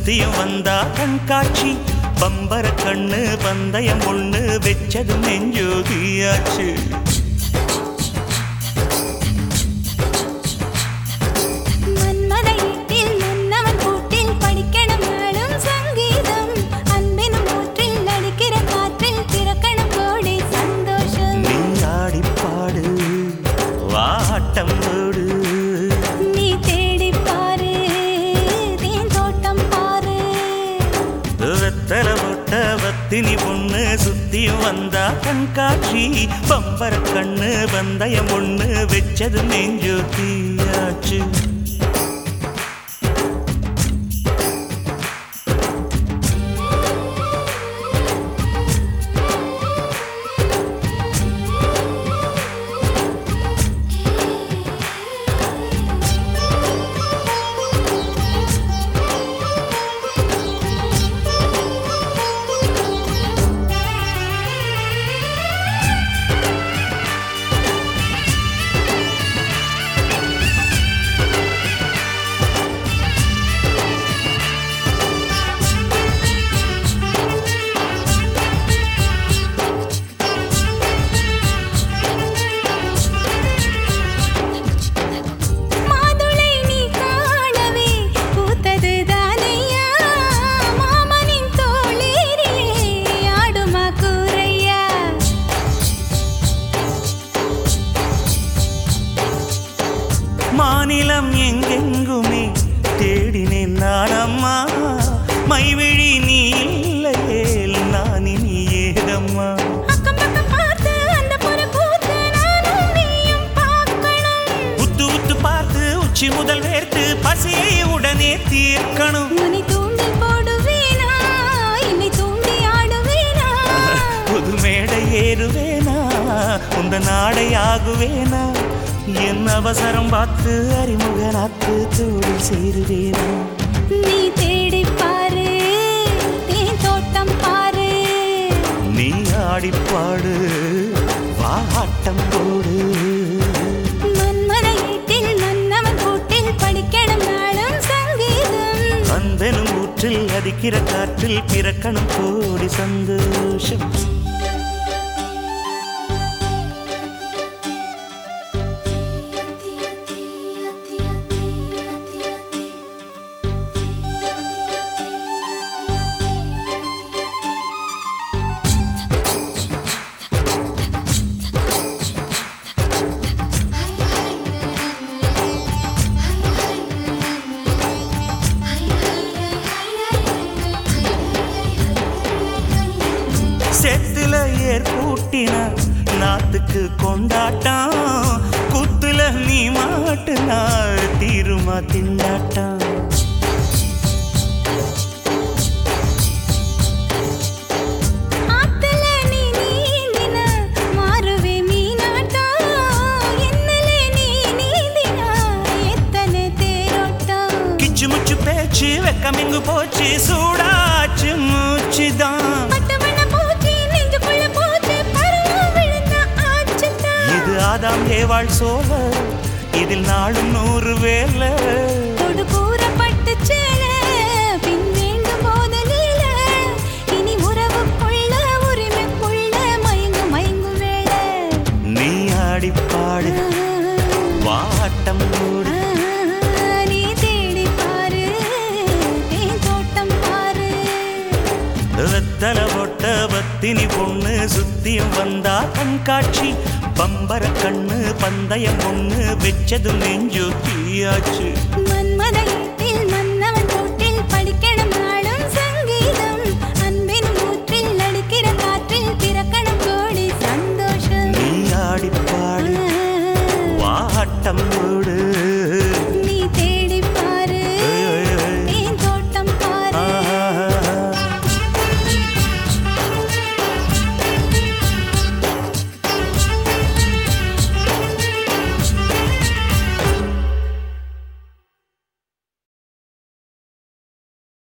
சுத்தியும் வந்தா கண்காட்சி பம்பர கண்ணு பந்தயம் ஒண்ணு வெச்சது நெஞ்சோதியாச்சு மன்மத ஈட்டில் மன்னவன் கூட்டில் படிக்கணும் நாளும் சங்கீதம் அன்பினும் ஊற்றில் அடிக்கிற காற்றில் திறக்கணும் கோடி சந்தோஷம் நீ ஆடிப்பாடு வாட்டம் ஓடு நீ தேடி பாரு தேன் தோட்டம் பாரு வெத்தல பொட்ட வத்தினி பொண்ணு சுத்தியும் வந்தா கண்காட்சி பம்பர கண்ணு பந்தயம் ஒண்ணு வெச்சது நெஞ்சோதியாச்சு மாதுளை நீ காணவே பூத்தது தானையா மாமனின் தோளேறே ஆடுமா கூரையா மாநிலம் எங்கெங்குமே தேடினேன் நானம்மா மைவிழி நீ இல்லையேல் நான் இனி ஏதம்மா அக்கம் பக்கம் பார்த்து அந்த புற கூத்து நானும் நீயும் பார்க்கணும் உத்து உத்து பார்த்து உச்சி முதல் வேர்த்து பசியை உடனே தீர்க்கணும் உன்னை தூண்டில் போடுவேனா என்னை தூண்டி ஆடுவேனா புது மேடை ஏறுவேனா உந்த நாடை ஆகுவேனா என் அவசரம் பார்த்து அறிமுகனாத்து தோழில் சேருவேனா நீ தேடி பாரு தேன் தோட்டம் பாரு நீ ஆடிப்பாடு வாட்டம் போடு மன்மத ஈட்டில் மன்னவன் கூட்டில் படிக்கணும் நாளும் சங்கீதம் அந்தனும் ஊற்றில் அடிக்கிற காற்றில் பிறக்கணும் கோடி சந்தோஷம் செத்துல ஏர் கூட்டினா நாத்துக்கு கொண்டாட்டம் குத்துல நீ மாட்டுனா தீருமா திண்டாட்டம் ஆத்துல நீ நீந்தின மாறுவே மீனாட்டம் என்னலே நீ நீந்தினா எத்தனை தேரோட்டம் கிச்சு முச்சு பேச்சு வெக்கமிங்கு போச்சு சூடாச்சு மூச்சுதான் பட்டு மண்ண பூச்சி நெஞ்சுக்குள்ள பூச்சி பருவம் விழுந்த ஆச்சுதான் இது ஆதாம் ஏவாள் சோழ இதில் நாளும் நூறு வேலை தொடு கூறப்பட்டு சேல பின் வேண்டும் போது நீல இனி உறவுக்குள்ள உரிமைக்குள்ள மயங்கு மயங்கு வேளை நீ ஆடிப்பாடு வாட்டம் போடு நீ தேடி பாரு தேன் தோட்டம் பாரு வெத்தல பொட்ட பத்தினி பொண்ணு சுத்தியும் வந்தா கண்காட்சி பம்பர கண்ணு பந்தயம் ஒண்ணு வெச்சது நெஞ்சு தீயாச்சு மன்மத ஈட்டில் மன்னவன் கூட்டில் படிக்கணும் நாளும் சங்கீதம் அன்பின் ஊற்றில் அடிக்கிற காற்றில் பிறக்கணும் கோடி சந்தோஷம் நீ ஆடிப்பாடு வாட்டம் போடு